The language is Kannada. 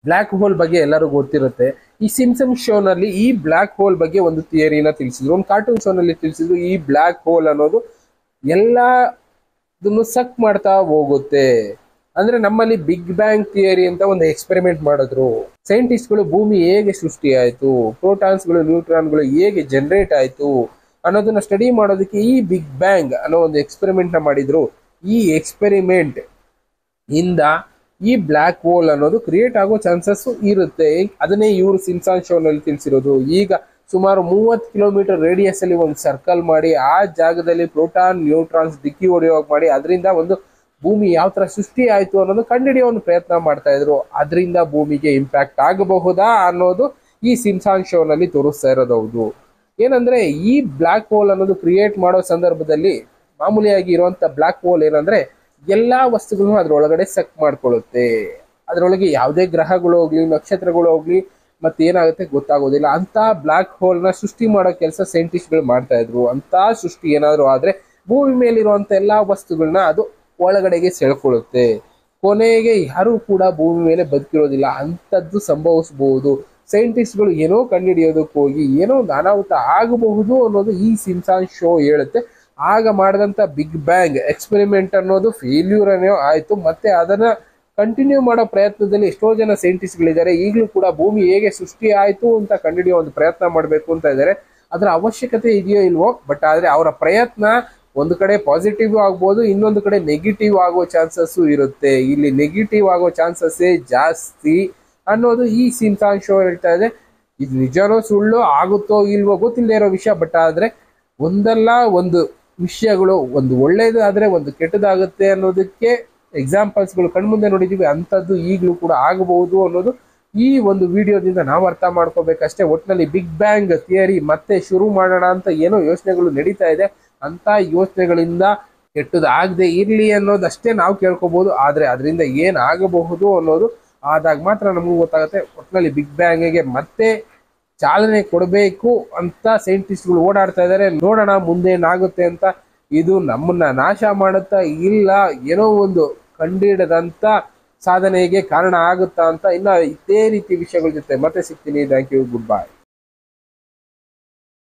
ಬ್ಲ್ಯಾಕ್ ಹೋಲ್ ಬಗ್ಗೆ ಎಲ್ಲರೂ ಗೊತ್ತಿರುತ್ತೆ ಈ ಸಿಮ್ಸಮ್ ಶೋನಲ್ಲಿ ಈ ಬ್ಲ್ಯಾಕ್ ಹೋಲ್ ಬಗ್ಗೆ ಒಂದು ಥಿಯರಿನ ತಿಳಿಸಿದ್ರು ಒಂದು ಕಾರ್ಟೂನ್ ಶೋನಲ್ಲಿ ತಿಳಿಸಿದ್ರು ಈ ಬ್ಲ್ಯಾಕ್ ಹೋಲ್ ಅನ್ನೋದು ಎಲ್ಲ ಸಕ್ ಮಾಡ್ತಾ ಹೋಗುತ್ತೆ ಅಂದ್ರೆ ನಮ್ಮಲ್ಲಿ ಬಿಗ್ ಬ್ಯಾಂಗ್ ಥಿಯರಿ ಅಂತ ಒಂದು ಎಕ್ಸ್ಪೆರಿಮೆಂಟ್ ಮಾಡಿದ್ರು ಸೈಂಟಿಸ್ಟ್ಗಳು ಭೂಮಿ ಹೇಗೆ ಸೃಷ್ಟಿ ಆಯ್ತು ಪ್ರೋಟಾನ್ಸ್ಗಳು ನ್ಯೂಟ್ರಾನ್ಗಳು ಹೇಗೆ ಜನರೇಟ್ ಆಯ್ತು ಅನ್ನೋದನ್ನ ಸ್ಟಡಿ ಮಾಡೋದಕ್ಕೆ ಈ ಬಿಗ್ ಬ್ಯಾಂಗ್ ಅನ್ನೋ ಒಂದು ಎಕ್ಸ್ಪೆರಿಮೆಂಟ್ ನ ಮಾಡಿದ್ರು ಈ ಎಕ್ಸ್ಪೆರಿಮೆಂಟ್ ಇಂದ ಈ ಬ್ಲ್ಯಾಕ್ ಹೋಲ್ ಅನ್ನೋದು ಕ್ರಿಯೇಟ್ ಆಗೋ ಚಾನ್ಸಸ್ ಇರುತ್ತೆ ಅದನ್ನೇ ಇವರು ಸಿನ್ಸಾನ್ ಶೋನಲ್ಲಿ ತಿಳಿಸಿರೋದು ಈಗ ಸುಮಾರು ಮೂವತ್ತು ಕಿಲೋಮೀಟರ್ ರೇಡಿಯಸ್ ಅಲ್ಲಿ ಒಂದು ಸರ್ಕಲ್ ಮಾಡಿ ಆ ಜಾಗದಲ್ಲಿ ಪ್ರೋಟಾನ್ ನ್ಯೂಟ್ರಾನ್ಸ್ ದಿಕ್ಕಿ ಹೊಡೆಯೋಗಿ ಮಾಡಿ ಅದರಿಂದ ಒಂದು ಭೂಮಿ ಯಾವ ತರ ಸೃಷ್ಟಿ ಆಯ್ತು ಅನ್ನೋದು ಕಂಡುಹಿಡಿಯೋ ಒಂದು ಪ್ರಯತ್ನ ಮಾಡ್ತಾ ಇದ್ರು ಅದರಿಂದ ಭೂಮಿಗೆ ಇಂಪ್ಯಾಕ್ಟ್ ಆಗಬಹುದಾ ಅನ್ನೋದು ಈ ಸಿನ್ಸಾನ್ ಶೋನಲ್ಲಿ ತೋರಿಸ್ತಾ ಇರೋದು ಹೌದು ಏನಂದ್ರೆ ಈ ಬ್ಲ್ಯಾಕ್ ಹೋಲ್ ಅನ್ನೋದು ಕ್ರಿಯೇಟ್ ಮಾಡೋ ಸಂದರ್ಭದಲ್ಲಿ ಮಾಮೂಲಿಯಾಗಿ ಇರುವಂತ ಬ್ಲ್ಯಾಕ್ ಹೋಲ್ ಏನಂದ್ರೆ ಎಲ್ಲಾ ವಸ್ತುಗಳನ್ನು ಅದ್ರೊಳಗಡೆ ಸಕ್ ಮಾಡ್ಕೊಳ್ಳುತ್ತೆ ಅದ್ರೊಳಗೆ ಯಾವುದೇ ಗ್ರಹಗಳು ಹೋಗ್ಲಿ ನಕ್ಷತ್ರಗಳು ಹೋಗ್ಲಿ ಮತ್ತೆ ಏನಾಗುತ್ತೆ ಗೊತ್ತಾಗೋದಿಲ್ಲ ಅಂತ ಬ್ಲ್ಯಾಕ್ ಹೋಲ್ ನ ಸೃಷ್ಟಿ ಮಾಡೋ ಕೆಲಸ ಸೈಂಟಿಸ್ಟ್ಗಳು ಮಾಡ್ತಾ ಇದ್ರು ಅಂತ ಸೃಷ್ಟಿ ಏನಾದ್ರು ಆದ್ರೆ ಭೂಮಿ ಮೇಲಿರುವಂತ ಎಲ್ಲಾ ವಸ್ತುಗಳನ್ನ ಅದು ಒಳಗಡೆಗೆ ಸೆಳ್ಕೊಳ್ಳುತ್ತೆ ಕೊನೆಗೆ ಯಾರು ಕೂಡ ಭೂಮಿ ಮೇಲೆ ಬದುಕಿರೋದಿಲ್ಲ ಅಂತದ್ದು ಸಂಭವಿಸಬಹುದು ಸೈಂಟಿಸ್ಟ್ಗಳು ಏನೋ ಕಂಡುಹಿಡಿಯೋದಕ್ಕೆ ಹೋಗಿ ಏನೋ ಒಂದು ಅನಾಹುತ ಆಗಬಹುದು ಅನ್ನೋದು ಈ ಸಿಮ್ಸಾನ್ ಶೋ ಹೇಳುತ್ತೆ ಆಗ ಮಾಡಿದಂತ ಬಿಗ್ ಬ್ಯಾಂಗ್ ಎಕ್ಸ್ಪೆರಿಮೆಂಟ್ ಅನ್ನೋದು ಫೇಲ್ಯೂರ್ ಅನ್ನೋ ಆಯ್ತು ಮತ್ತೆ ಅದನ್ನ ಕಂಟಿನ್ಯೂ ಮಾಡೋ ಪ್ರಯತ್ನದಲ್ಲಿ ಎಷ್ಟೋ ಜನ ಸೈಂಟಿಸ್ಟ್ಗಳಿದ್ದಾರೆ ಈಗಲೂ ಕೂಡ ಭೂಮಿ ಹೇಗೆ ಸೃಷ್ಟಿ ಆಯ್ತು ಅಂತ ಕಂಡುಹಿಡಿಯೋ ಒಂದು ಪ್ರಯತ್ನ ಮಾಡಬೇಕು ಅಂತ ಇದ್ದಾರೆ ಅದರ ಅವಶ್ಯಕತೆ ಇದೆಯೋ ಇಲ್ವೋ ಬಟ್ ಆದ್ರೆ ಅವರ ಪ್ರಯತ್ನ ಒಂದು ಕಡೆ ಪಾಸಿಟಿವ್ ಆಗ್ಬೋದು ಇನ್ನೊಂದು ಕಡೆ ನೆಗೆಟಿವ್ ಆಗೋ ಚಾನ್ಸಸ್ ಇರುತ್ತೆ ಇಲ್ಲಿ ನೆಗೆಟಿವ್ ಆಗೋ ಚಾನ್ಸಸ್ ಜಾಸ್ತಿ ಅನ್ನೋದು ಈ ಸಿಂತಾನ್ ಶೋ ಹೇಳ್ತಾ ಇದೆ ಇದು ನಿಜನೋ ಸುಳ್ಳು ಆಗುತ್ತೋ ಇಲ್ವೋ ಗೊತ್ತಿಲ್ಲದೆ ಇರೋ ವಿಷಯ ಬಟ್ ಆದ್ರೆ ಒಂದಲ್ಲ ಒಂದು ವಿಷಯಗಳು ಒಂದು ಒಳ್ಳೇದು ಆದ್ರೆ ಒಂದು ಕೆಟ್ಟದಾಗುತ್ತೆ ಅನ್ನೋದಕ್ಕೆ ಎಕ್ಸಾಂಪಲ್ಸ್ಗಳು ಕಣ್ಮುಂದೆ ನೋಡಿದೀವಿ ಅಂಥದ್ದು ಈಗಲೂ ಕೂಡ ಆಗಬಹುದು ಅನ್ನೋದು ಈ ಒಂದು ವಿಡಿಯೋದಿಂದ ನಾವು ಅರ್ಥ ಮಾಡ್ಕೋಬೇಕಷ್ಟೇ ಒಟ್ಟಿನಲ್ಲಿ ಬಿಗ್ ಬ್ಯಾಂಗ್ ಥಿಯರಿ ಮತ್ತೆ ಶುರು ಮಾಡೋಣ ಅಂತ ಏನೋ ಯೋಚನೆಗಳು ನಡೀತಾ ಇದೆ ಅಂತ ಯೋಚನೆಗಳಿಂದ ಕೆಟ್ಟದ್ದು ಆಗದೆ ಇರಲಿ ಅನ್ನೋದಷ್ಟೇ ನಾವು ಕೇಳ್ಕೊಬಹುದು ಆದ್ರೆ ಅದರಿಂದ ಏನ್ ಆಗಬಹುದು ಅನ್ನೋದು ಆದಾಗ ಮಾತ್ರ ನಮಗೂ ಗೊತ್ತಾಗುತ್ತೆ ಒಟ್ಟಿನಲ್ಲಿ ಬಿಗ್ ಬ್ಯಾಂಗ್ಗೆ ಮತ್ತೆ ಚಾಲನೆ ಕೊಡಬೇಕು ಅಂತ ಸೈಂಟಿಸ್ಟ್ಗಳು ಓಡಾಡ್ತಾ ಇದ್ದಾರೆ ನೋಡೋಣ ಮುಂದೆ ಏನಾಗುತ್ತೆ ಅಂತ ಇದು ನಮ್ಮನ್ನ ನಾಶ ಮಾಡುತ್ತಾ ಇಲ್ಲ ಏನೋ ಒಂದು ಕಂಡಿಡದಂತ ಸಾಧನೆಗೆ ಕಾರಣ ಆಗುತ್ತಾ ಅಂತ ಇನ್ನ ಇದೇ ರೀತಿ ವಿಷಯಗಳ ಜೊತೆ ಮತ್ತೆ ಸಿಗ್ತೀನಿ ಥ್ಯಾಂಕ್ ಯು ಗುಡ್ ಬೈ